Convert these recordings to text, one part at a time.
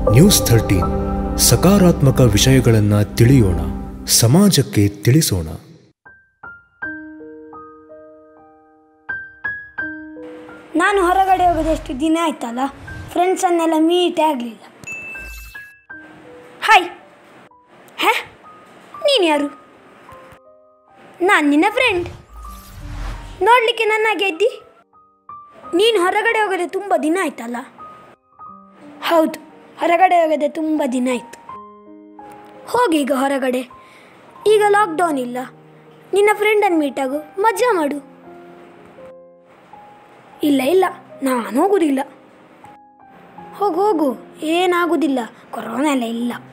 News thirteen ಸಕಾರಾತ್ಮಕ ವಿಷಯಗಳನ್ನು ತಿಳಿಯೋಣ ಸಮಾಜಕ್ಕೆ ತಿಳಿಸೋಣ ನಾನು ಹೊರಗಡೆ ಹೋಗೋದೆಷ್ಟು ದಿನ ಆಯ್ತಲ್ಲ ಫ್ರೆಂಡ್ಸನ್ನೆಲ್ಲ ಮೀಟ್ ಆಗಲಿಲ್ಲ ಹಾಯ್ ಹ್ಯಾ ನೀನು ಯಾರು ನಾನು ನಿನ್ನ ಫ್ರೆಂಡ್ ನೋಡಲಿಕ್ಕೆ ನನ್ನಾಗೆ ಇದ್ದಿ ನೀನು ಹೊರಗಡೆ ಹೋಗೋದೆ ತುಂಬ ದಿನ ಆಯ್ತಲ್ಲ ಹೌದು ಹೊರಗಡೆ ಹೋಗೋದೆ ತುಂಬ ದಿನ ಆಯಿತು ಹೋಗಿ ಈಗ ಹೊರಗಡೆ ಈಗ ಲಾಕ್ಡೌನ್ ಇಲ್ಲ ನಿನ್ನ ಫ್ರೆಂಡನ್ನು ಮೀಟ್ ಆಗು ಮಜಾ ಮಾಡು ಇಲ್ಲ ಇಲ್ಲ ನಾನು ಹೋಗುದಿಲ್ಲ ಹೋಗು ಹೋಗು ಏನಾಗುದಿಲ್ಲ ಕೊರೋನಾ ಎಲ್ಲ ಇಲ್ಲಪ್ಪ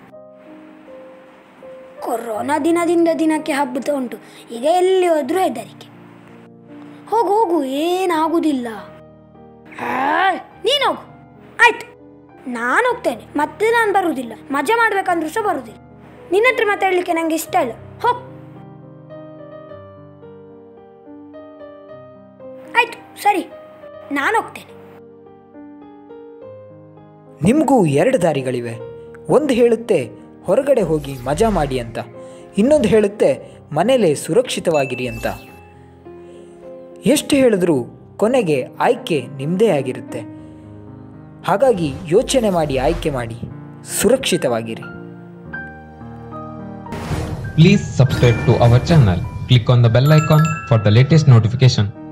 ಕೊರೋನಾ ದಿನದಿಂದ ದಿನಕ್ಕೆ ಹಬ್ಬುತ್ತಾ ಉಂಟು ಈಗ ಎಲ್ಲಿ ಹೋದ್ರೂ ಹೆದರಿಕೆ ಹೋಗು ಹೋಗು ಏನಾಗುದಿಲ್ಲ ಆ, ನೀನು ಹೋಗು ಆಯ್ತು ನಾನು ಹೋಗ್ತೇನೆ ಮತ್ತೆ ನಾನು ಬರುವುದಿಲ್ಲ ಮಜಾ ಮಾಡ್ಬೇಕಂದ್ರೂ ಸಹ ಬರುವುದಿಲ್ಲ ನಿನ್ನ ಹತ್ರ ಮಾತಾಡಲಿಕ್ಕೆ ನನಗೆ ಇಷ್ಟ ಇಲ್ಲ ಹೋಗ್ ಆಯ್ತು ಸರಿ ನಾನು ಹೋಗ್ತೇನೆ ನಿಮಗೂ ಎರಡು ದಾರಿಗಳಿವೆ ಒಂದು ಹೇಳುತ್ತೆ ಹೊರಗಡೆ ಹೋಗಿ ಮಜಾ ಮಾಡಿ ಅಂತ ಇನ್ನೊಂದು ಹೇಳುತ್ತೆ ಮನೇಲೇ ಸುರಕ್ಷಿತವಾಗಿರಿ ಅಂತ ಎಷ್ಟು ಹೇಳಿದ್ರೂ ಕೊನೆಗೆ ಆಯ್ಕೆ ನಿಮ್ಮದೇ ಆಗಿರುತ್ತೆ ಹಾಗಾಗಿ ಯೋಚನೆ ಮಾಡಿ ಆಯ್ಕೆ ಮಾಡಿ ಸುರಕ್ಷಿತವಾಗಿರಿ Please subscribe to our channel. Click on the bell icon for the latest notification.